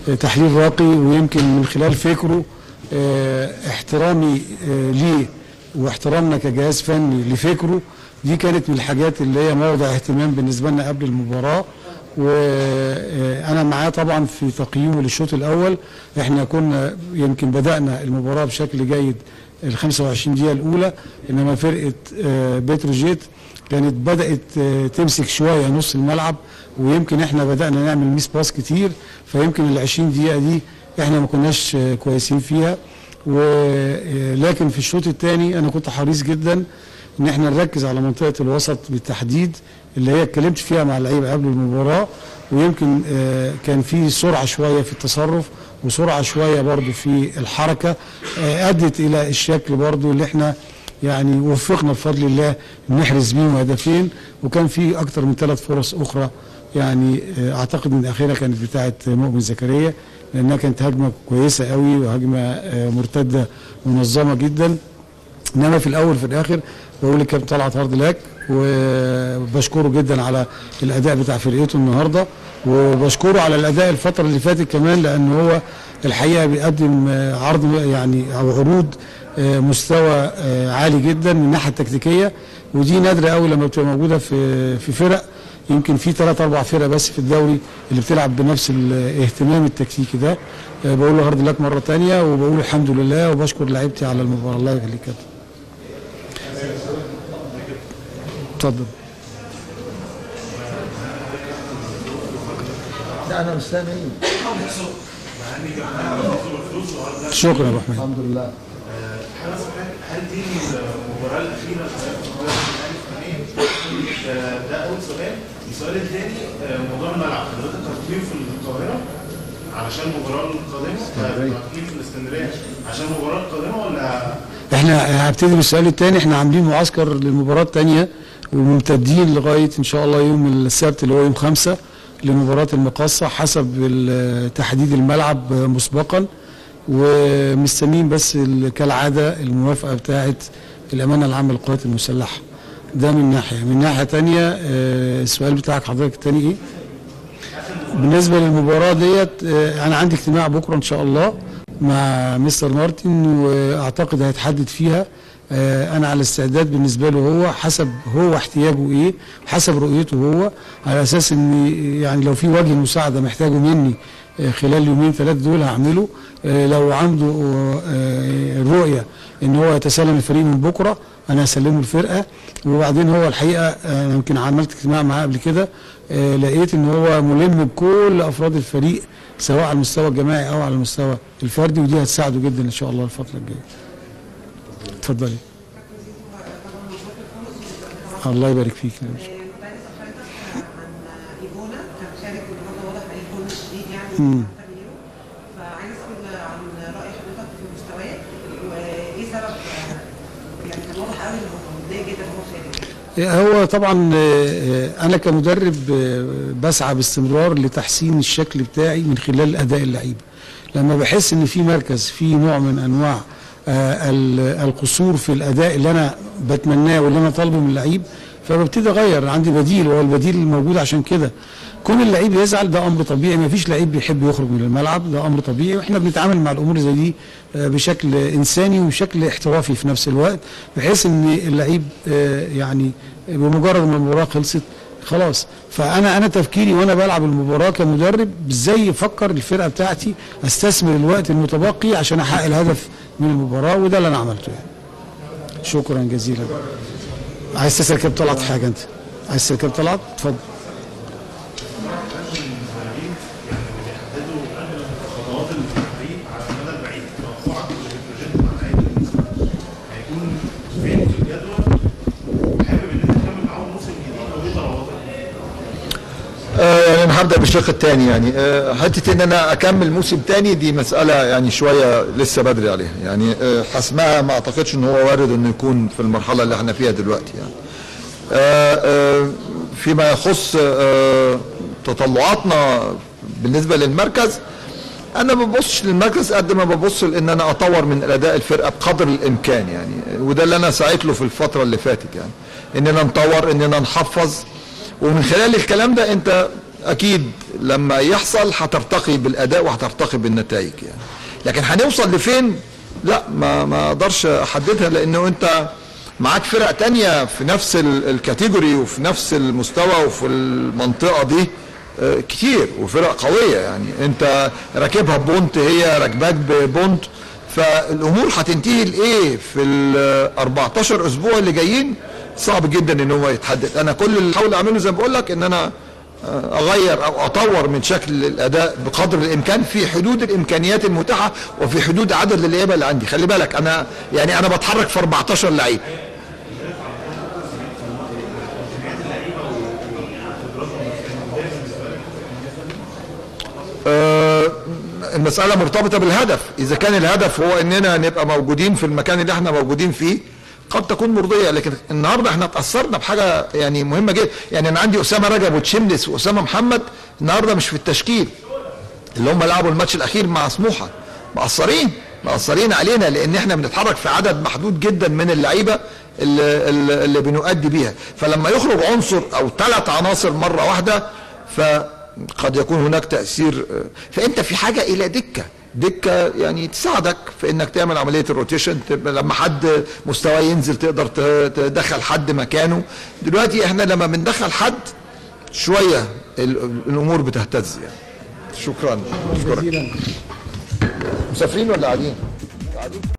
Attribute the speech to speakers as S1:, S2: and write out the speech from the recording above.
S1: آه، تحليل راقي ويمكن من خلال فكره آه، احترامي آه، ليه واحترامنا كجهاز فني لفكره دي كانت من الحاجات اللي هي موضع اهتمام بالنسبه لنا قبل المباراه وانا معاه طبعا في تقييمه للشوط الاول احنا كنا يمكن بدانا المباراه بشكل جيد ال 25 دقيقه الاولى انما فرقه آه، بتروجيت كانت بدات آه، تمسك شويه نص الملعب ويمكن احنا بدانا نعمل ميس باس كتير فيمكن ال 20 دقيقه دي احنا ما كناش آه، كويسين فيها ولكن في الشوط الثاني انا كنت حريص جدا ان احنا نركز على منطقه الوسط بالتحديد اللي هي اتكلمت فيها مع اللعيبه قبل المباراه ويمكن آه، كان في سرعه شويه في التصرف وسرعه شويه برضو في الحركه آه، ادت الى الشكل برضو اللي احنا يعني وفقنا بفضل الله نحرز بيهم هدفين وكان في اكتر من ثلاث فرص اخرى يعني آه، اعتقد ان الاخيره كانت بتاعه مؤمن زكريا لانها كانت هجمه كويسه قوي وهجمه آه، مرتده منظمه جدا انما في الاول في الاخر بقول للكابتن طلعت هارد لك وبشكره جدا على الاداء بتاع فرقته النهارده وبشكره على الاداء الفتره اللي فاتت كمان لان هو الحقيقه بيقدم آه، عرض يعني او عروض آه، مستوى آه، عالي جدا من الناحيه التكتيكيه ودي نادره قوي لما بتبقى موجوده في في فرق يمكن في ثلاث اربع فرق بس في الدوري اللي بتلعب بنفس الاهتمام التكتيكي ده آه، بقول له هارد لك مره تانية وبقول الحمد لله وبشكر لعيبتي على المباراه الله يخليك يا كابتن اتفضل
S2: لا انا مستني
S1: شكرا يا ابو حميد
S2: الحمد لله
S3: هل دي المباراة الأخيرة آه، ده أول سؤال، السؤال الثاني آه، موضوع الملعب، حضرتك هتقيم في القاهرة علشان المباراة القادمة؟ هتقيم في الإسكندرية عشان المباراة القادمة ولا
S1: احنا هبتدي بالسؤال الثاني احنا عاملين معسكر للمباراه الثانيه وممتدين لغايه ان شاء الله يوم السبت اللي هو يوم خمسة لمباراه المقاصه حسب ال- تحديد الملعب مسبقا ومستنيين بس ال- كالعاده الموافقه بتاعه الامانه العامه للقوات المسلحه ده من ناحيه من ناحيه ثانيه السؤال بتاعك حضرتك الثاني ايه؟ بالنسبه للمباراه ديت آه، انا عندي اجتماع بكره ان شاء الله مع مستر مارتن واعتقد هيتحدد فيها آه، انا على استعداد بالنسبه له هو حسب هو احتياجه ايه حسب رؤيته هو على اساس ان يعني لو في وجه مساعده محتاجه مني آه، خلال يومين ثلاث دول هعمله آه، لو عنده آه، رؤيه ان هو يتسلم الفريق من بكره انا هسلمه الفرقه وبعدين هو الحقيقه آه، يمكن عملت اجتماع معاه قبل كده آه، لقيت ان هو ملم بكل افراد الفريق سواء على المستوى الجماعي او على المستوى الفردي ودي هتساعده جدا ان شاء الله الفتره الجايه. اتفضلي. الله يبارك فيك يا باشا.
S4: كنت عايزه اسال حضرتك عن ايفونا كان شارك النهارده واضح عليه جول شديد يعني في تغييره فعايز اسال عن راي حضرتك في مستواه وايه سبب يعني كان واضح قوي انه متضايق جدا وهو خارج
S1: هو طبعا آه، انا كمدرب آه، بسعى باستمرار لتحسين الشكل بتاعي من خلال اداء اللعيبه لما بحس ان في مركز في نوع من انواع آه، ال- القصور في الاداء اللي انا بتمناه واللي انا طالبه من اللعيب فببتدي اغير عندي بديل وهو البديل الموجود عشان كده كون اللعيب يزعل ده امر طبيعي ما فيش لعيب بيحب يخرج من الملعب ده امر طبيعي واحنا بنتعامل مع الامور زي دي آه، بشكل انساني وبشكل احترافي في نفس الوقت بحيث ان اللعيب آه، يعني بمجرد ما المباراه خلصت خلاص فانا انا تفكيري وانا بلعب المباراه كمدرب ازاي افكر الفرقه بتاعتي استثمر الوقت المتبقي عشان احقق الهدف من المباراه وده اللي انا عملته يعني شكرا جزيلا عايز تسال كابتن طلعت حاجه انت عايز تسال كابتن طلعت اتفضل
S3: خطوات الفريق على المدى البعيد توقعك للبروجكت مع نهاية الموسم هيكون فين في الجدول وحابب ان انت تكمل معاهم موسم جديد ودي طلباتك
S2: آه يعني انا هبدا بالشق الثاني يعني آه حته ان انا اكمل موسم ثاني دي مساله يعني شويه لسه بدري عليها يعني آه حسمها ما اعتقدش ان هو وارد انه يكون في المرحله اللي احنا فيها دلوقتي يعني آه آه فيما يخص آه تطلعاتنا بالنسبه للمركز انا ما ببصش للمركز قد ما ببص لان انا اطور من اداء الفرقه بقدر الامكان يعني وده اللي انا سعيت له في الفتره اللي فاتت يعني اننا نطور اننا نحفظ ومن خلال الكلام ده انت اكيد لما يحصل هترتقي بالاداء وهترتقي بالنتائج يعني لكن هنوصل لفين لا ما ما اقدرش احددها لانه انت معاك فرق تانية في نفس ال- الكاتيجوري وفي نفس المستوى وفي المنطقة دي آه، كتير وفرق قوية يعني انت راكبها بونت هي راكباك ببونت فالامور هتنتهي لايه في ال 14 اسبوع اللي جايين صعب جدا ان هو يتحدد انا كل اللي بحاول اعمله زي ما بقول لك ان انا آه، اغير او اطور من شكل الاداء بقدر الامكان في حدود الامكانيات المتاحه وفي حدود عدد اللعيبه اللي عندي خلي بالك انا يعني انا بتحرك في 14 لعيب المسألة مرتبطة بالهدف إذا كان الهدف هو إننا نبقى موجودين في المكان اللي احنا موجودين فيه قد تكون مرضية لكن النهاردة احنا اتأثرنا بحاجة يعني مهمة جدا يعني أنا عندي أسامة رجب وتشمنس وأسامة محمد النهاردة مش في التشكيل اللي هم لعبوا الماتش الأخير مع سموحة مقصرين مقصرين علينا لأن احنا بنتحرك في عدد محدود جدا من اللعيبة اللي, اللي اللي بنؤدي بيها فلما يخرج عنصر أو ثلاث عناصر مرة واحدة فقد يكون هناك تأثير فأنت في حاجة إلى دكة دكة يعني تساعدك في انك تعمل عملية الروتيشن تبقى لما حد مستواه ينزل تقدر ت- تدخل حد مكانه دلوقتي احنا لما بندخل حد شوية ال- الامور بتهتز يعني شكرا شكرا
S1: جزيلا
S2: مسافرين ولا قاعدين؟